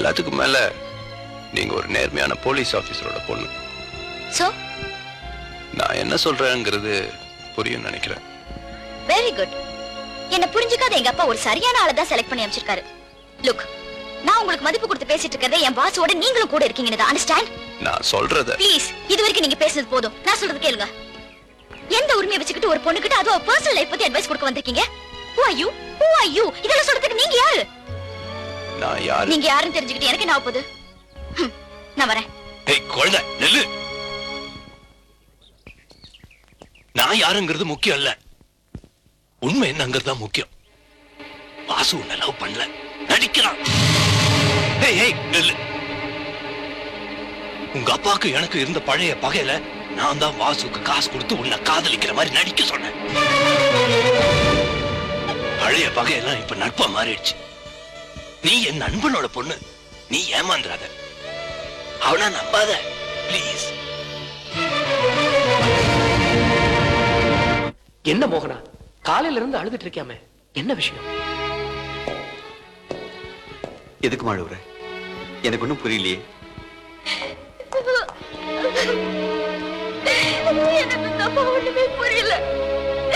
எல்லாத்துக்கும் மேல நீங்க ஒரு நேர்மையான போலீஸ் ஆபீசரோட பொண்ணு சோ நான் என்ன சொல்றேங்கிறது புரியும் நினைக்கிறேன் வெரி குட் என்ன புரிஞ்சுக்காத எங்க அப்பா ஒரு சரியான ஆளை தான் செலக்ட் பண்ணி அமைச்சிருக்காரு லுக் நான் உங்களுக்கு மதிப்பு கொடுத்து பேசிட்டு இருக்கிறதே என் பாஸோட நீங்களும் கூட இருக்கீங்கன்னு அண்டர்ஸ்டாண்ட் நான் சொல்றத ப்ளீஸ் இது வரைக்கும் நீங்க பேசுனது போதும் நான் சொல்றது கேளுங்க எந்த உரிமையை வச்சுக்கிட்டு ஒரு பொண்ணுகிட்ட அதுவும் பர்சனல் லைஃப் பத்தி அட்வைஸ் கொடுக்க வந்திருக்கீங்க who are you who are you இதெல்லாம் சொல்றதுக்கு நீங்க யாரு நான் யாரு நீங்க யாருன்னு தெரிஞ்சுக்கிட்டு எனக்கு என்ன ஆகப் போகுது ஹம், நான் வரேன் ஏய் குழந்தை நெல்லு நான் யாருங்கிறது முக்கியம் இல்ல உண்மை என்னங்கிறது தான் முக்கியம் வாசு உன்னை லவ் பண்ணல நடிக்கிறான் ஏய் ஏய் நெல்லு உங்க அப்பாவுக்கு எனக்கு இருந்த பழைய பகையில நான் தான் வாசுக்கு காசு கொடுத்து உன்னை காதலிக்கிற மாதிரி நடிக்க சொன்னேன் பழைய பகையெல்லாம் இப்ப நட்பா மாறிடுச்சு நீ என் நண்பனோட பொண்ணு நீ ஏமாந்துறாத அவனா நம்பாத ப்ளீஸ் என்ன மோகனா காலையில இருந்து அழுதுட்டு இருக்கியாமே என்ன விஷயம் எதுக்கு அழுவுற எனக்கு ஒண்ணும் புரியலையே எனக்கு இந்த அப்பா ஒண்ணுமே புரியல